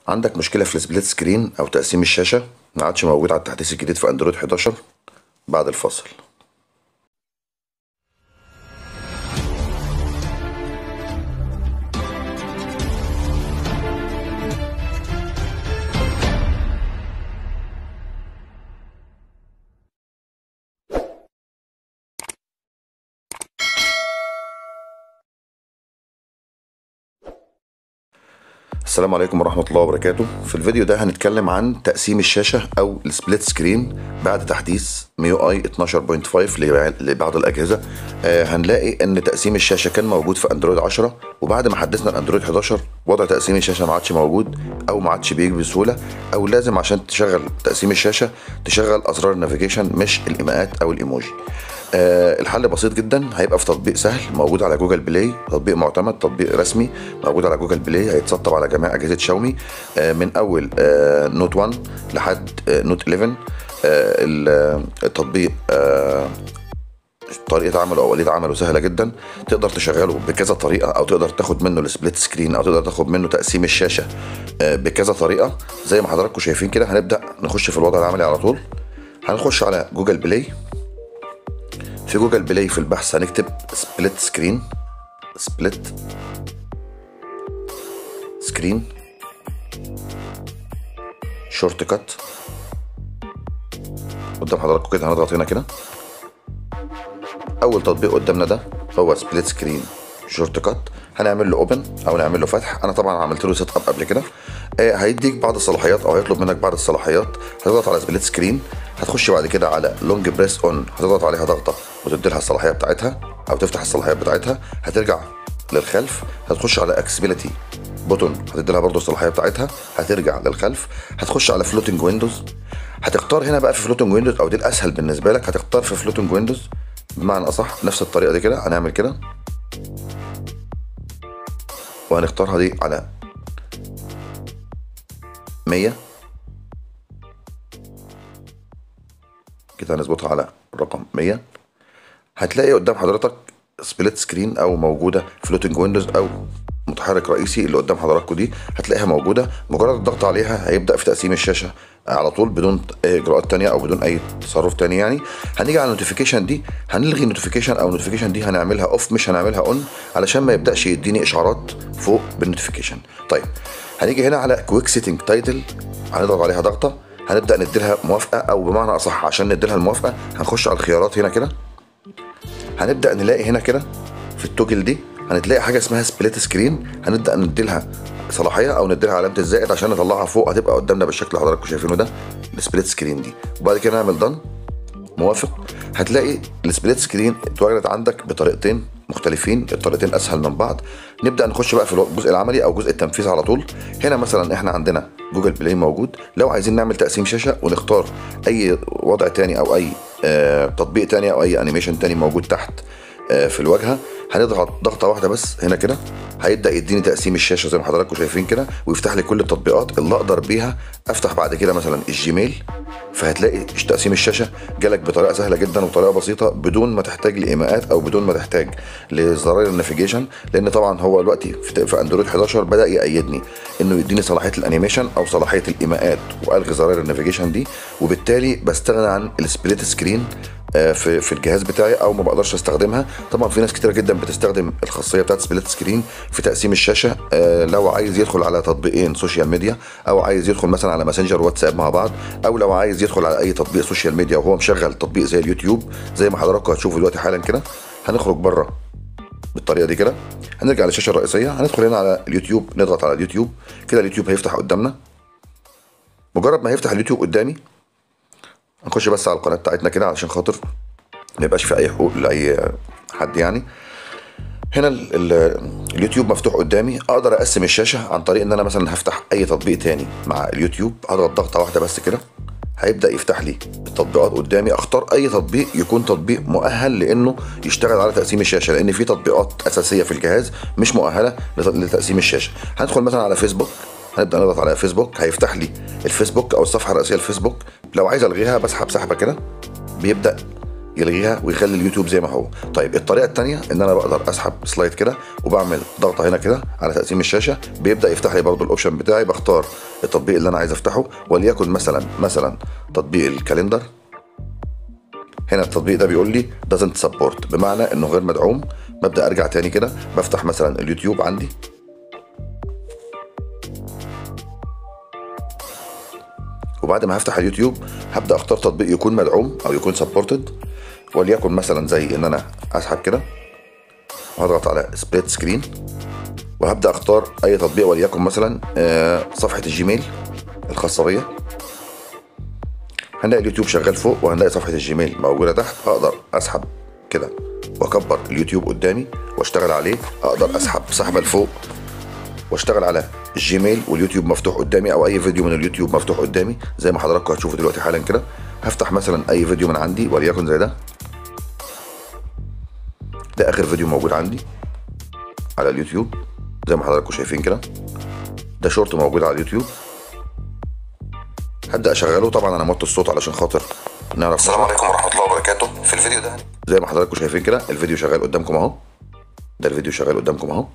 عندك مشكلة في السبليت سكرين أو تقسيم الشاشة ما عادش موجود على التحديث الجديد في أندرويد 11 بعد الفصل السلام عليكم ورحمة الله وبركاته في الفيديو ده هنتكلم عن تقسيم الشاشة أو السبليت سكرين بعد تحديث ميو اي 12.5 لبعض الأجهزة آه هنلاقي إن تقسيم الشاشة كان موجود في أندرويد 10 وبعد ما حدثنا الأندرويد 11 وضع تقسيم الشاشة ما عادش موجود أو ما عادش بيجي بسهولة أو لازم عشان تشغل تقسيم الشاشة تشغل أزرار النافيجيشن مش الإيماءات أو الإيموجي آه الحل بسيط جدا هيبقى في تطبيق سهل موجود على جوجل بلاي تطبيق معتمد تطبيق رسمي موجود على جوجل بلاي هيتسطب على جميع اجهزه شاومي آه من اول آه نوت 1 لحد آه نوت 11 آه التطبيق آه طريقة عمله أو وليد عمله سهلة جدا تقدر تشغله بكذا طريقة أو تقدر تاخد منه السبليت سكرين أو تقدر تاخد منه تقسيم الشاشة بكذا طريقة زي ما حضراتكم شايفين كده هنبدأ نخش في الوضع العملي على طول هنخش على جوجل بلاي في جوجل بلاي في البحث هنكتب سبليت سكرين سبليت سكرين شورت كات قدام حضراتكم كده هنضغط هنا كده اول تطبيق قدامنا ده هو سبليت سكرين شورت كات هنعمل له اوبن او نعمل له فتح انا طبعا عملت له سيت اب قبل كده آه هيديك بعض الصلاحيات او هيطلب منك بعض الصلاحيات هتضغط على سبليت سكرين هتخش بعد كده على لونج بريس اون هتضغط عليها ضغطه وتدي لها الصلاحيه بتاعتها او تفتح الصلاحيات بتاعتها هترجع للخلف هتخش على اكسبيليتي بوتون هتدي لها برضه الصلاحيه بتاعتها هترجع للخلف هتخش على فلوتنج ويندوز هتختار هنا بقى في فلوتنج ويندوز او دي الاسهل بالنسبه لك هتختار في فلوتنج ويندوز بمعنى اصح نفس الطريقه دي كده هنعمل كده وهنختارها دي على مية كده هنظبطها على رقم مية هتلاقي قدام حضرتك سبليت سكرين او موجوده فلوتنج ويندوز او متحرك رئيسي اللي قدام حضراتكم دي هتلاقيها موجوده مجرد الضغط عليها هيبدا في تقسيم الشاشه على طول بدون اي اجراءات تانية او بدون اي تصرف تاني يعني هنيجي على النوتيفيكيشن دي هنلغي النوتيفيكيشن او النوتيفيكيشن دي هنعملها اوف مش هنعملها اون علشان ما يبداش يديني اشعارات فوق بالنوتيفيكيشن طيب هنيجي هنا على كويك سيتنج تايتل هنضغط عليها ضغطه هنبدا نديلها موافقه او بمعنى اصح عشان نديلها الموافقه هنخش على الخيارات هنا كده هنبدا نلاقي هنا كده في التوجل دي هنتلاقي حاجه اسمها سبليت سكرين هنبدا نديلها صلاحيه او نديلها علامه الزائد عشان نطلعها فوق هتبقى قدامنا بالشكل اللي حضراتكم شايفينه ده السبليت سكرين دي وبعد كده نعمل دن موافق هتلاقي السبليت سكرين اتوجدت عندك بطريقتين مختلفين الطريقتين اسهل من بعض نبدا نخش بقى في الجزء العملي او جزء التنفيذ على طول هنا مثلا احنا عندنا جوجل بلاي موجود لو عايزين نعمل تقسيم شاشه ونختار اي وضع تاني او اي آه تطبيق تاني او اي انيميشن تاني موجود تحت آه في الواجهه هنضغط ضغطه واحده بس هنا كده هيبدا يديني تقسيم الشاشه زي ما حضراتكم شايفين كده ويفتح لي كل التطبيقات اللي اقدر بيها افتح بعد كده مثلا الجيميل فهتلاقي تقسيم الشاشه جالك بطريقه سهله جدا وطريقه بسيطه بدون ما تحتاج لايماءات او بدون ما تحتاج لزراير النافيجيشن لان طبعا هو دلوقتي في اندرويد 11 بدا يأيدني انه يديني صلاحيه الانيميشن او صلاحيه الايماءات والغي زراير النافيجيشن دي وبالتالي بستغنى عن السبليت سكرين في في الجهاز بتاعي او ما بقدرش استخدمها طبعا في ناس كتير جدا بتستخدم الخاصيه بتاعت سبليت سكرين في تقسيم الشاشه لو عايز يدخل على تطبيقين سوشيال ميديا او عايز يدخل مثلا على ماسنجر واتساب مع بعض او لو عايز يدخل على اي تطبيق سوشيال ميديا وهو مشغل تطبيق زي اليوتيوب زي ما حضراتكم هتشوفوا دلوقتي حالا كده هنخرج بره بالطريقه دي كده هنرجع للشاشه الرئيسيه هندخل هنا على اليوتيوب نضغط على اليوتيوب كده اليوتيوب هيفتح قدامنا مجرد ما هيفتح اليوتيوب قدامي هنخش بس على القناه بتاعتنا كده علشان خاطر ما يبقاش في اي حقوق لاي حد يعني هنا ال ال اليوتيوب مفتوح قدامي اقدر اقسم الشاشه عن طريق ان انا مثلا هفتح اي تطبيق تاني مع اليوتيوب هضغط ضغطه واحده بس كده هيبدا يفتح لي التطبيقات قدامي اختار اي تطبيق يكون تطبيق مؤهل لانه يشتغل على تقسيم الشاشه لان في تطبيقات اساسيه في الجهاز مش مؤهله لتقسيم الشاشه هندخل مثلا على فيسبوك هنبدا نضغط على فيسبوك هيفتح لي الفيسبوك او الصفحه الرئيسيه الفيسبوك لو عايز الغيها بسحب سحبه كده بيبدا يلغيها ويخلي اليوتيوب زي ما هو طيب الطريقه الثانيه ان انا بقدر اسحب سلايد كده وبعمل ضغطه هنا كده على تقسيم الشاشه بيبدا يفتح لي برضو الاوبشن بتاعي بختار التطبيق اللي انا عايز افتحه وليكن مثلا مثلا تطبيق الكالندر هنا التطبيق ده بيقول لي doesn't support بمعنى انه غير مدعوم ببدا ارجع تاني كده بفتح مثلا اليوتيوب عندي وبعد ما هفتح اليوتيوب هبدا اختار تطبيق يكون مدعوم او يكون سبورتد وليكن مثلا زي ان انا اسحب كده وهضغط على سبليت سكرين وهبدا اختار اي تطبيق وليكن مثلا آه، صفحه الجيميل الخاصه بيا هنلاقي اليوتيوب شغال فوق وهنلاقي صفحه الجيميل موجوده تحت اقدر اسحب كده واكبر اليوتيوب قدامي واشتغل عليه اقدر اسحب سحبه لفوق واشتغل على الجيميل واليوتيوب مفتوح قدامي او اي فيديو من اليوتيوب مفتوح قدامي زي ما حضراتكم هتشوفوا دلوقتي حالا كده هفتح مثلا اي فيديو من عندي وليكن زي ده ده اخر فيديو موجود عندي على اليوتيوب زي ما حضراتكم شايفين كده ده شورت موجود على اليوتيوب هبدا اشغله طبعا انا موطي الصوت علشان خاطر نعرف السلام عليكم ورحمة الله وبركاته في الفيديو ده زي ما حضراتكم شايفين كده الفيديو شغال قدامكم اهو ده الفيديو شغال قدامكم اهو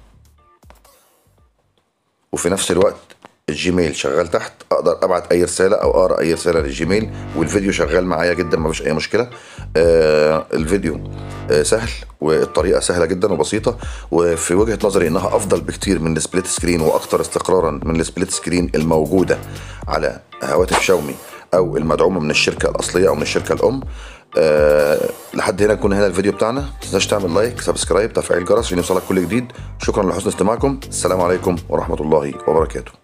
وفي نفس الوقت الجيميل شغال تحت اقدر ابعت اي رساله او اقرا اي رساله للجيميل والفيديو شغال معايا جدا ما فيش اي مشكله آه الفيديو آه سهل والطريقه سهله جدا وبسيطه وفي وجهه نظري انها افضل بكتير من السبليت سكرين واكثر استقرارا من السبليت سكرين الموجوده على هواتف شاومي او المدعومه من الشركه الاصليه او من الشركه الام أه لحد هنا يكون هنا الفيديو بتاعنا ما تنساش تعمل لايك سبسكرايب تفعيل الجرس عشان يوصلك كل جديد شكرا لحسن استماعكم السلام عليكم ورحمه الله وبركاته